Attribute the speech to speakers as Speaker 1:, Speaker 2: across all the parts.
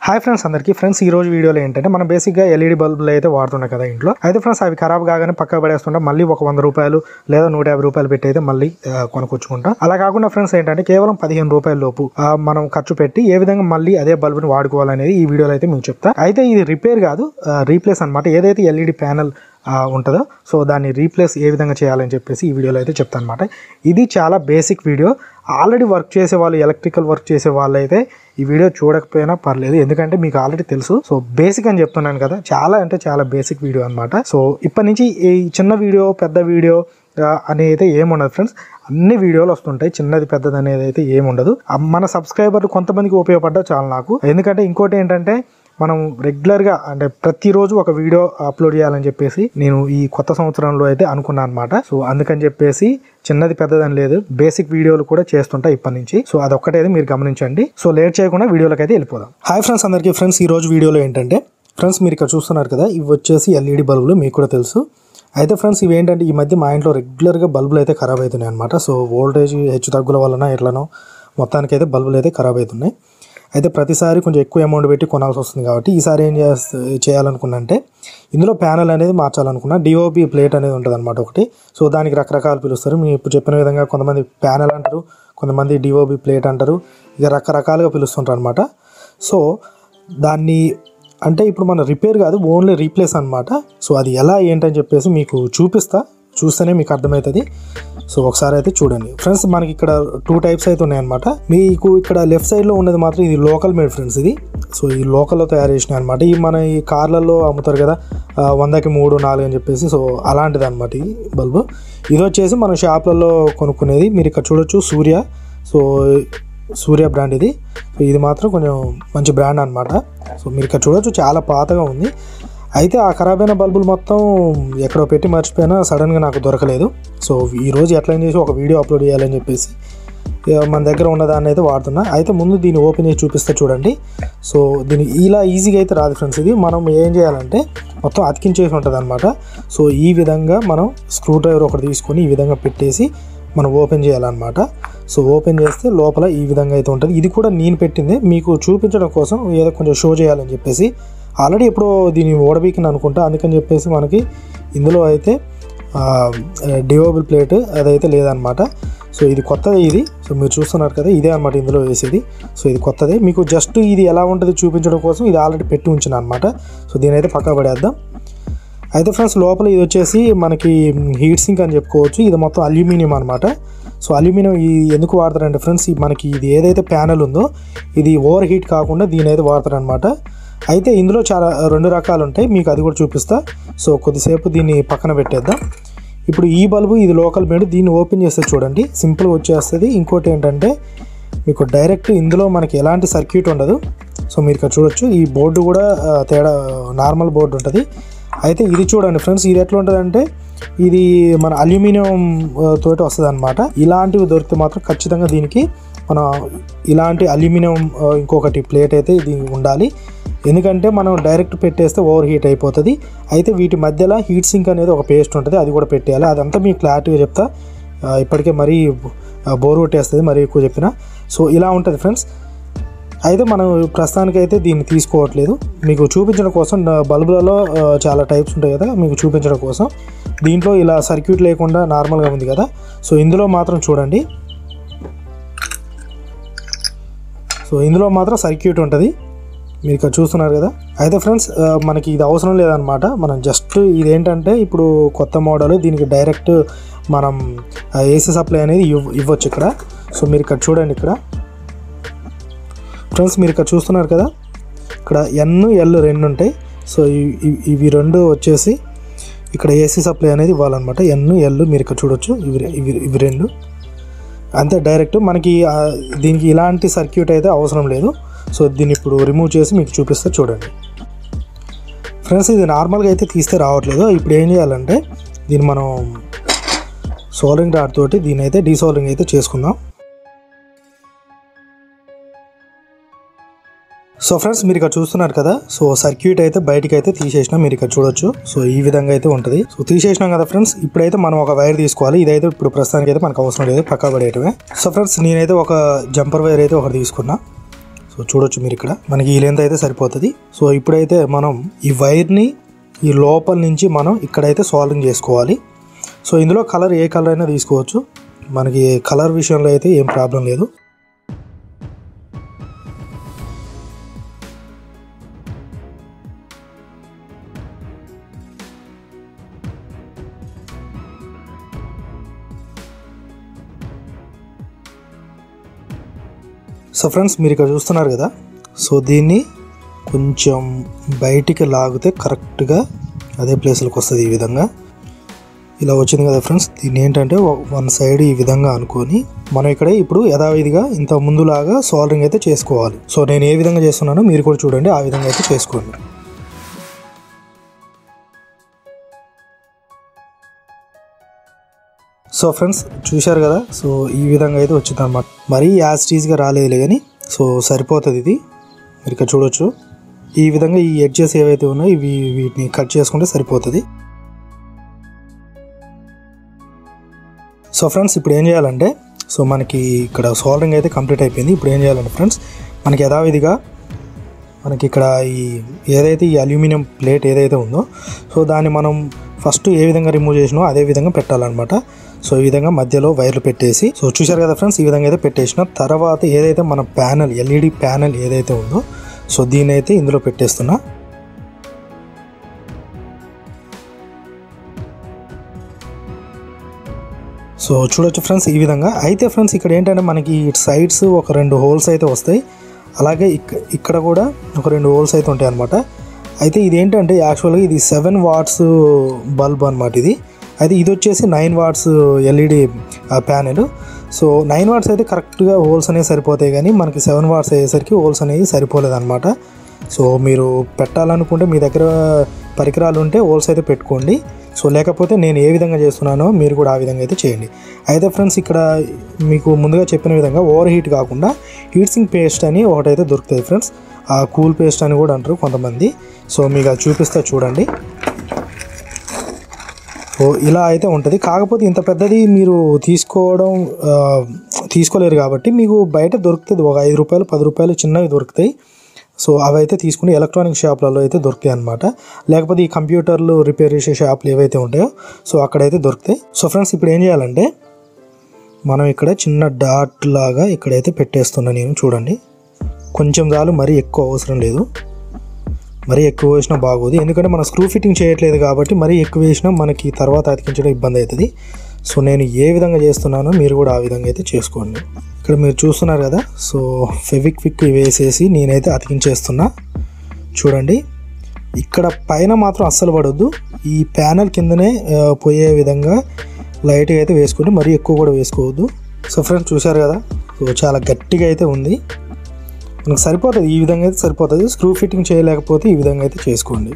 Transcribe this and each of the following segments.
Speaker 1: hi friends అందరికీ friends ఈ రోజు వీడియోలో ఏంటంటే మనం బేసిక్గా ఎల్ఈడి బల్బులు అయితే వాడుతున్నాం కదా ఇంట్లో అయితే ఫ్రెండ్స్ అవి ఖరాబ్ కాగానే పక్క పడేస్తుంటే మళ్ళీ ఒక వంద రూపాయలు లేదా నూట యాభై రూపాయలు పెట్టి అయితే మళ్ళీ ఆ, కొనుక్కొచ్చుకుంటాం అలా కాకుండా ఫ్రెండ్స్ ఏంటంటే కేవలం పదిహేను రూపాయల లోపు ఆ, మనం ఖర్చు పెట్టి ఏ విధంగా మళ్ళీ అదే బల్బుని వాడుకోవాలనేది ఈ వీడియోలో అయితే మీకు చెప్తా అయితే ఇది రిపేర్ కాదు రీప్లేస్ అన్నమాట ఏదైతే ఎల్ఈడి ప్యానల్ ఉంటుందో సో దాన్ని రీప్లేస్ ఏ విధంగా చేయాలని చెప్పేసి ఈ వీడియోలో అయితే చెప్తాను అనమాట ఇది చాలా బేసిక్ వీడియో ఆల్రెడీ వర్క్ చేసే వాళ్ళు ఎలక్ట్రికల్ వర్క్ చేసే వాళ్ళు అయితే ఈ వీడియో చూడకపోయినా పర్లేదు ఎందుకంటే మీకు ఆల్రెడీ తెలుసు సో బేసిక్ అని చెప్తున్నాను కదా చాలా అంటే చాలా బేసిక్ వీడియో అనమాట సో ఇప్పటి నుంచి ఈ చిన్న వీడియో పెద్ద వీడియో ఆ, అనేది అయితే ఏముండదు ఫ్రెండ్స్ అన్ని వీడియోలు వస్తుంటాయి చిన్నది పెద్దది అనేది అయితే ఏముండదు ఆ, మన సబ్స్క్రైబర్లు కొంతమందికి ఉపయోగపడ్డా చాలా నాకు ఎందుకంటే ఇంకోటి ఏంటంటే మనం రెగ్యులర్గా అంటే ప్రతిరోజు ఒక వీడియో అప్లోడ్ చేయాలని చెప్పేసి నేను ఈ కొత్త సంవత్సరంలో అయితే అనుకున్నాను అనమాట సో అందుకని చెప్పేసి చిన్నది పెద్దదని లేదు బేసిక్ వీడియోలు కూడా చేస్తుంటా ఇప్పటి నుంచి సో అదొక్కటైతే మీరు గమనించండి సో లేట్ చేయకుండా వీడియోలోకి అయితే వెళ్ళిపోదాం హాయ్ ఫ్రెండ్స్ అందరికీ ఫ్రెండ్స్ ఈ రోజు వీడియోలో ఏంటంటే ఫ్రెండ్స్ మీరు ఇక్కడ చూస్తున్నారు కదా ఇవి వచ్చేసి ఎల్ఈడి బల్బులు మీకు కూడా తెలుసు అయితే ఫ్రెండ్స్ ఇవి ఏంటంటే ఈ మధ్య మా ఇంట్లో రెగ్యులర్గా బల్బులు అయితే ఖరాబ్ అవుతున్నాయి అనమాట సో వోల్టేజ్ హెచ్చు తగ్గుల వలన ఎట్లనో మొత్తానికి అయితే బల్బులు అయితే ఖరాబ్ అవుతున్నాయి అయితే ప్రతిసారి కొంచెం ఎక్కువ అమౌంట్ పెట్టి కొనాల్సి వస్తుంది కాబట్టి ఈసారి ఏం చేస్త చేయాలనుకున్నా అంటే ఇందులో ప్యానల్ అనేది మార్చాలనుకున్నా డిఓపి ప్లేట్ అనేది ఉంటుంది అనమాట ఒకటి సో దానికి రకరకాలు పిలుస్తారు మీరు ఇప్పుడు చెప్పిన విధంగా కొంతమంది ప్యానల్ అంటారు కొంతమంది డిఓబి ప్లేట్ అంటారు ఇక రకరకాలుగా పిలుస్తుంటారు అనమాట సో దాన్ని అంటే ఇప్పుడు మన రిపేర్ కాదు ఓన్లీ రీప్లేస్ అనమాట సో అది ఎలా ఏంటని చెప్పేసి మీకు చూపిస్తా చూస్తేనే మీకు అర్థమవుతుంది సో ఒకసారి అయితే చూడండి ఫ్రెండ్స్ మనకి ఇక్కడ టూ టైప్స్ అయితే ఉన్నాయన్నమాట మీకు ఇక్కడ లెఫ్ట్ సైడ్లో ఉన్నది మాత్రం ఇది లోకల్ మేడ్ ఫ్రెండ్స్ ఇది సో ఈ లోకల్లో తయారు చేసినాయి అనమాట ఈ మన ఈ కార్లలో అమ్ముతారు కదా ఆ, వందకి మూడు నాలుగు అని చెప్పేసి సో అలాంటిది అనమాట ఈ బల్బు ఇది వచ్చేసి మన షాప్లలో కొనుక్కునేది మీరు ఇక్కడ చూడొచ్చు సూర్య సో సూర్య బ్రాండ్ ఇది సో ఇది మాత్రం కొంచెం మంచి బ్రాండ్ అనమాట సో మీరు ఇక్కడ చూడొచ్చు చాలా పాతగా ఉంది అయితే ఆ ఖరాబ్ అయిన బల్బులు మొత్తం ఎక్కడో పెట్టి మర్చిపోయినా సడన్గా నాకు దొరకలేదు సో ఈ రోజు ఎట్లా చేసి ఒక వీడియో అప్లోడ్ చేయాలని చెప్పేసి ఇక మన దగ్గర ఉన్నదాన్ని అయితే వాడుతున్నా అయితే ముందు దీన్ని ఓపెన్ చేసి చూపిస్తే చూడండి సో దీన్ని ఇలా ఈజీగా అయితే రాదు ఫ్రెండ్స్ ఇది మనం ఏం చేయాలంటే మొత్తం అతికించేసి ఉంటుంది అనమాట సో ఈ విధంగా మనం స్క్రూ డ్రైవర్ ఒకటి తీసుకొని ఈ విధంగా పెట్టేసి మనం ఓపెన్ చేయాలన్నమాట సో ఓపెన్ చేస్తే లోపల ఈ విధంగా అయితే ఉంటుంది ఇది కూడా నేను పెట్టింది మీకు చూపించడం కోసం ఏదో కొంచెం షో చేయాలని చెప్పేసి ఆల్రెడీ ఎప్పుడో దీన్ని ఓడబీకిన అనుకుంటా అందుకని చెప్పేసి మనకి ఇందులో అయితే డివోబుల్ ప్లేట్ అదైతే లేదనమాట సో ఇది కొత్తది ఇది సో మీరు చూస్తున్నారు కదా ఇదే అనమాట ఇందులో వేసేది సో ఇది కొత్తదే మీకు జస్ట్ ఇది ఎలా ఉంటుంది చూపించడం కోసం ఇది ఆల్రెడీ పెట్టి ఉంచిన అనమాట సో దీని అయితే పక్కా పడేద్దాం అయితే ఫ్రెండ్స్ లోపల ఇది వచ్చేసి మనకి హీట్ సింక్ అని చెప్పుకోవచ్చు ఇది మొత్తం అల్యూమినియం అనమాట సో అల్యూమినియం ఈ ఎందుకు వాడతారంటే ఫ్రెండ్స్ ఈ మనకి ఇది ఏదైతే ప్యానల్ ఉందో ఇది ఓవర్ హీట్ కాకుండా దీని అయితే వాడతారనమాట అయితే ఇందులో చాలా రెండు రకాలు ఉంటాయి మీకు అది కూడా చూపిస్తా సో కొద్దిసేపు దీన్ని పక్కన పెట్టేద్దాం ఇప్పుడు ఈ బల్బు ఇది లోకల్ మేడ్ దీన్ని ఓపెన్ చేస్తే చూడండి సింపుల్గా వచ్చేస్తుంది ఇంకోటి ఏంటంటే మీకు డైరెక్ట్ ఇందులో మనకి ఎలాంటి సర్క్యూట్ ఉండదు సో మీరు ఇక్కడ చూడొచ్చు ఈ బోర్డు కూడా ఆ, తేడా నార్మల్ బోర్డు ఉంటుంది అయితే ఇది చూడండి ఫ్రెండ్స్ ఇది ఎట్లా ఉంటుంది అంటే ఇది మన అల్యూమినియం ఆ, తోటి వస్తుంది అనమాట ఇలాంటివి దొరికితే మాత్రం ఖచ్చితంగా దీనికి మన ఇలాంటి అల్యూమినియం ఆ, ఇంకొకటి ప్లేట్ అయితే ఇది ఉండాలి ఎందుకంటే మనం డైరెక్ట్ పెట్టేస్తే ఓవర్ హీట్ అయిపోతుంది అయితే వీటి మధ్యలో హీట్ సింక్ అనేది ఒక పేస్ట్ ఉంటుంది అది కూడా పెట్టేయాలి అదంతా మీకు క్లారిటీగా చెప్తా ఆ, ఇప్పటికే మరీ బోర్ కొట్టేస్తుంది మరీ ఎక్కువ చెప్పిన సో ఇలా ఉంటుంది ఫ్రెండ్స్ అయితే మనం ప్రస్తుతానికి అయితే దీన్ని తీసుకోవట్లేదు మీకు చూపించడం కోసం ఆ, బల్బులలో ఆ, చాలా టైప్స్ ఉంటాయి కదా మీకు చూపించడం కోసం దీంట్లో ఇలా సర్క్యూట్ లేకుండా నార్మల్గా ఉంది కదా సో ఇందులో మాత్రం చూడండి సో ఇందులో మాత్రం సర్క్యూట్ ఉంటుంది మీరు ఇక్కడ చూస్తున్నారు కదా అయితే ఫ్రెండ్స్ ఆ, మనకి ఇది అవసరం లేదనమాట మనం జస్ట్ ఇదేంటంటే ఇప్పుడు కొత్త మోడల్ దీనికి డైరెక్ట్ మనం ఏసీ సప్లై అనేది ఇవ్ ఇవ్వచ్చు ఇక్కడ సో మీరు ఇక్కడ చూడండి ఇక్కడ ఫ్రెండ్స్ మీరు ఇక్కడ చూస్తున్నారు కదా ఇక్కడ ఎన్ ఎల్ రెండు ఉంటాయి సో ఇవి- ఇవి- ఇవి రెండు వచ్చేసి ఇక్కడ ఏసీ సప్లై అనేది ఇవ్వాలన్నమాట ఎన్ ఎల్ మీరు ఇక్కడ చూడొచ్చు ఇవి రె- ఇవి ఇవి రెండు అంతే డైరెక్ట్ మనకి ఆ, దీనికి ఇలాంటి సర్క్యూట్ అయితే అవసరం లేదు సో దీన్ని ఇప్పుడు రిమూవ్ చేసి మీకు చూపిస్తే చూడండి ఫ్రెండ్స్ ఇది నార్మల్గా అయితే తీస్తే రావట్లేదు ఇప్పుడు ఏం చేయాలంటే దీన్ని మనం సోలింగ్ రాడ్ తోటి దీని అయితే డీసోలింగ్ అయితే చేసుకుందాం సో ఫ్రెండ్స్ మీరు ఇక్కడ చూస్తున్నారు కదా సో సర్క్యూట్ అయితే బయటికి అయితే తీసేసిన మీరు ఇక్కడ చూడొచ్చు సో ఈ విధంగా అయితే ఉంటుంది సో తీసేసినాం కదా ఫ్రెండ్స్ ఇప్పుడైతే మనం ఒక వైర్ తీసుకోవాలి ఇదైతే ఇప్పుడు ప్రస్తుతానికి అయితే మనకు అవసరం లేదు పక్కా పడేయటమే సో ఫ్రెండ్స్ నేనైతే ఒక జంపర్ వైర్ అయితే ఒకటి తీసుకున్నా సో సో చూడొచ్చు మీరు ఇక్కడ మనకి ఈ లెంత్ అయితే సరిపోతుంది సో ఇప్పుడైతే మనం ఈ వైర్ని ఈ లోపల నుంచి మనం ఇక్కడైతే సాల్వింగ్ చేసుకోవాలి సో ఇందులో కలర్ ఏ కలర్ అయినా తీసుకోవచ్చు మనకి కలర్ విషయంలో అయితే ఏం ప్రాబ్లం లేదు సో ఫ్రెండ్స్ మీరు ఇక్కడ చూస్తున్నారు కదా సో దీన్ని కొంచెం బయటికి లాగితే కరెక్ట్గా అదే ప్లేస్లకు వస్తుంది ఈ విధంగా ఇలా వచ్చింది కదా ఫ్రెండ్స్ దీన్ని ఏంటంటే వన్ సైడ్ ఈ విధంగా అనుకొని మనం ఇక్కడ ఇప్పుడు యథావిధిగా ఇంత ముందులాగా సాల్వింగ్ అయితే చేసుకోవాలి సో నేను ఏ విధంగా చేస్తున్నానో మీరు కూడా చూడండి ఆ విధంగా అయితే చేసుకోండి సో ఫ్రెండ్స్ చూశారు కదా సో ఈ విధంగా అయితే వచ్చింది అనమాట మరీ యాజ్ టీజ్గా రాలేదులే కానీ సో సరిపోతుంది ఇది మీరు ఇక్కడ చూడొచ్చు ఈ విధంగా ఈ ఎడ్జెస్ ఏవైతే ఉన్నాయో ఇవి వీటిని కట్ చేసుకుంటే సరిపోతుంది సో ఫ్రెండ్స్ ఇప్పుడు ఏం చేయాలంటే సో మనకి ఇక్కడ సోల్డరింగ్ అయితే కంప్లీట్ అయిపోయింది ఇప్పుడు ఏం చేయాలంటే ఫ్రెండ్స్ మనకి యథావిధిగా మనకి ఇక్కడ ఈ ఏదైతే ఈ అల్యూమినియం ప్లేట్ ఏదైతే ఉందో సో దాన్ని మనం ఫస్ట్ ఏ విధంగా రిమూవ్ చేసినో అదే విధంగా పెట్టాలన్నమాట సో ఈ విధంగా మధ్యలో వైర్లు పెట్టేసి సో చూశారు కదా ఫ్రెండ్స్ ఈ విధంగా అయితే పెట్టేసిన తర్వాత ఏదైతే మన ప్యానల్ ఎల్ఈడి ప్యానల్ ఏదైతే ఉందో సో దీని అయితే ఇందులో పెట్టేస్తున్నా సో చూడొచ్చు ఫ్రెండ్స్ ఈ విధంగా అయితే ఫ్రెండ్స్ ఇక్కడ ఏంటంటే మనకి ఇటు సైడ్స్ ఒక రెండు హోల్స్ అయితే వస్తాయి అలాగే ఇక్ ఇక్కడ కూడా ఒక రెండు హోల్స్ అయితే ఉంటాయి అనమాట అయితే ఇది ఏంటంటే యాక్చువల్గా ఇది సెవెన్ వాట్స్ బల్బ్ అనమాట ఇది అయితే ఇది వచ్చేసి nine watts LED panel so nine watts అయితే కరెక్ట్గా హోల్స్ అనేవి సరిపోతాయి కానీ మనకి సెవెన్ వాట్స్ అయ్యేసరికి హోల్స్ అనేవి సరిపోలేదన్నమాట సో మీరు పెట్టాలనుకుంటే మీ దగ్గర పరికరాలు ఉంటే హోల్స్ అయితే పెట్టుకోండి సో లేకపోతే నేను ఏ విధంగా చేస్తున్నానో మీరు కూడా ఆ విధంగా అయితే చేయండి అయితే ఫ్రెండ్స్ ఇక్కడ మీకు ముందుగా చెప్పిన విధంగా ఓవర్ హీట్ కాకుండా హీట్సింగ్ పేస్ట్ అని ఒకటైతే దొరుకుతుంది ఫ్రెండ్స్ ఆ కూల్ పేస్ట్ అని కూడా అంటారు కొంతమంది సో మీకు అది చూపిస్తే చూడండి సో ఇలా అయితే ఉంటుంది కాకపోతే ఇంత పెద్దది మీరు తీసుకోవడం ఆ, తీసుకోలేరు కాబట్టి మీకు బయట దొరుకుతుంది ఒక ఐదు రూపాయలు పది రూపాయలు చిన్నవి దొరుకుతాయి సో అవి అయితే తీసుకుని ఎలక్ట్రానిక్ షాప్లలో అయితే దొరుకుతాయి అనమాట లేకపోతే ఈ కంప్యూటర్లు రిపేర్ చేసే షాపులు ఏవైతే ఉంటాయో సో అక్కడైతే దొరుకుతాయి సో ఫ్రెండ్స్ ఇప్పుడు ఏం చేయాలంటే మనం ఇక్కడ చిన్న డాట్ లాగా ఇక్కడైతే పెట్టేస్తున్నా నేను చూడండి కొంచెం చాలు మరీ ఎక్కువ అవసరం లేదు మరీ ఎక్కువ వేసినా బాగోదు ఎందుకంటే మనం స్క్రూ ఫిట్టింగ్ చేయట్లేదు కాబట్టి మరీ ఎక్కువ వేసినా మనకి తర్వాత అతికించడం ఇబ్బంది అవుతుంది సో నేను ఏ విధంగా చేస్తున్నానో మీరు కూడా ఆ విధంగా అయితే చేసుకోండి ఇక్కడ మీరు చూస్తున్నారు కదా సో ఫెవిక్ క్విక్ వేసేసి నేనైతే అతికించేస్తున్నా చూడండి ఇక్కడ పైన మాత్రం అస్సలు పడొద్దు ఈ ప్యానల్ కిందనే ఆ, పోయే విధంగా లైట్గా అయితే వేసుకోండి మరీ ఎక్కువ కూడా వేసుకోవద్దు సో ఫ్రెండ్స్ చూశారు కదా సో చాలా గట్టిగా అయితే ఉంది మనకు సరిపోతుంది ఈ విధంగా అయితే సరిపోతుంది స్క్రూ ఫిట్టింగ్ చేయలేకపోతే ఈ విధంగా అయితే చేసుకోండి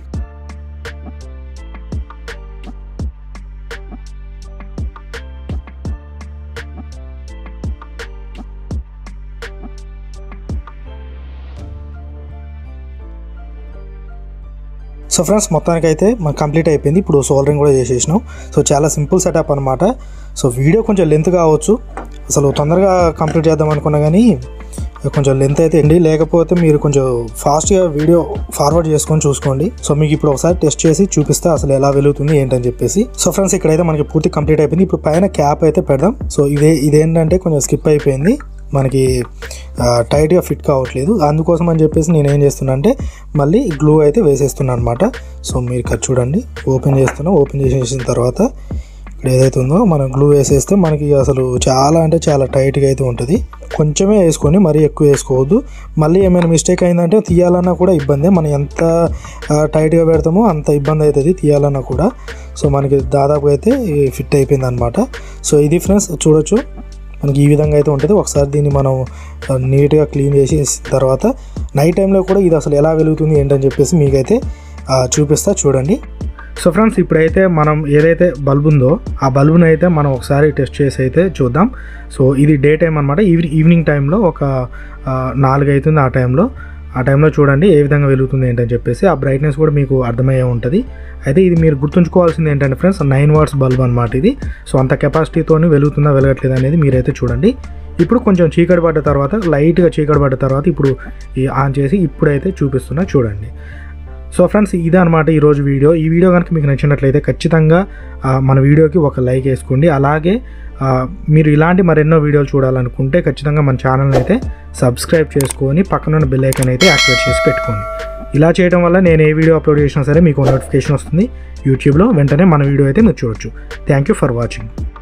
Speaker 1: సో ఫ్రెండ్స్ మొత్తానికి అయితే మనకు కంప్లీట్ అయిపోయింది ఇప్పుడు సోల్డరింగ్ కూడా చేసేసినాం సో చాలా సింపుల్ సెటప్ అనమాట సో వీడియో కొంచెం లెంత్ కావచ్చు అసలు తొందరగా కంప్లీట్ చేద్దాం అనుకున్నా కానీ కొంచెం లెంత్ అయితే అండి లేకపోతే మీరు కొంచెం ఫాస్ట్గా వీడియో ఫార్వర్డ్ చేసుకొని చూసుకోండి సో మీకు ఇప్పుడు ఒకసారి టెస్ట్ చేసి చూపిస్తే అసలు ఎలా వెలుగుతుంది ఏంటని చెప్పేసి సో ఫ్రెండ్స్ ఇక్కడైతే మనకి పూర్తి కంప్లీట్ అయిపోయింది ఇప్పుడు పైన క్యాప్ అయితే పెడదాం సో ఇదే ఇదేంటంటే కొంచెం స్కిప్ అయిపోయింది మనకి ఆ, టైట్గా ఫిట్ కావట్లేదు అందుకోసం అని చెప్పేసి నేను ఏం చేస్తున్నా అంటే మళ్ళీ గ్లూ అయితే వేసేస్తున్నాను అనమాట సో మీరు ఇక్కడ చూడండి ఓపెన్ చేస్తున్నా ఓపెన్ చేసేసిన తర్వాత ఇక్కడ ఏదైతే ఉందో మనం గ్లూ వేసేస్తే మనకి అసలు చాలా అంటే చాలా టైట్గా అయితే ఉంటుంది కొంచెమే వేసుకొని మరీ ఎక్కువ వేసుకోవద్దు మళ్ళీ ఏమైనా మిస్టేక్ అయిందంటే తీయాలన్నా కూడా ఇబ్బందే మనం ఎంత ఆ, టైట్గా పెడతామో అంత ఇబ్బంది అవుతుంది తీయాలన్నా కూడా సో మనకి దాదాపు అయితే ఫిట్ అయిపోయింది అనమాట సో ఇది ఫ్రెండ్స్ చూడొచ్చు మనకి ఈ విధంగా అయితే ఉంటుంది ఒకసారి దీన్ని మనం ఆ, నీట్గా క్లీన్ చేసి తర్వాత నైట్ టైంలో కూడా ఇది అసలు ఎలా వెలుగుతుంది ఏంటని చెప్పేసి మీకైతే ఆ, చూపిస్తా చూడండి సో ఫ్రెండ్స్ ఇప్పుడైతే మనం ఏదైతే బల్బ్ ఉందో ఆ బల్బుని అయితే మనం ఒకసారి టెస్ట్ చేసి అయితే చూద్దాం సో ఇది డే టైం అనమాట ఈవినింగ్ ఈవినింగ్ టైంలో ఒక ఆ, నాలుగు అవుతుంది ఆ టైంలో ఆ టైంలో చూడండి ఏ విధంగా వెలుగుతుంది ఏంటని చెప్పేసి ఆ బ్రైట్నెస్ కూడా మీకు అర్థమయ్యే ఉంటుంది అయితే ఇది మీరు గుర్తుంచుకోవాల్సింది ఏంటంటే ఫ్రెండ్స్ నైన్ వాట్స్ బల్బ్ అనమాట ఇది సో అంత కెపాసిటీతో వెలుగుతుందా వెలగట్లేదా అనేది మీరైతే చూడండి ఇప్పుడు కొంచెం చీకటి పడ్డ తర్వాత లైట్గా చీకటి పడ్డ తర్వాత ఇప్పుడు ఈ ఆన్ చేసి ఇప్పుడైతే చూపిస్తున్నా చూడండి సో ఫ్రెండ్స్ ఇదే అనమాట ఈరోజు వీడియో ఈ వీడియో కనుక మీకు నచ్చినట్లయితే ఖచ్చితంగా ఆ, మన వీడియోకి ఒక లైక్ వేసుకోండి అలాగే ఆ, మీరు ఇలాంటి మరెన్నో వీడియోలు చూడాలనుకుంటే ఖచ్చితంగా మన ఛానల్ని అయితే సబ్స్క్రైబ్ చేసుకొని పక్కన ఉన్న బెల్ ఐకాన్ అయితే యాక్టివేట్ చేసి పెట్టుకోండి ఇలా చేయడం వల్ల నేను ఏ వీడియో అప్లోడ్ చేసినా సరే మీకు నోటిఫికేషన్ వస్తుంది యూట్యూబ్లో వెంటనే మన వీడియో అయితే మీరు చూడొచ్చు థ్యాంక్ యూ ఫర్ వాచింగ్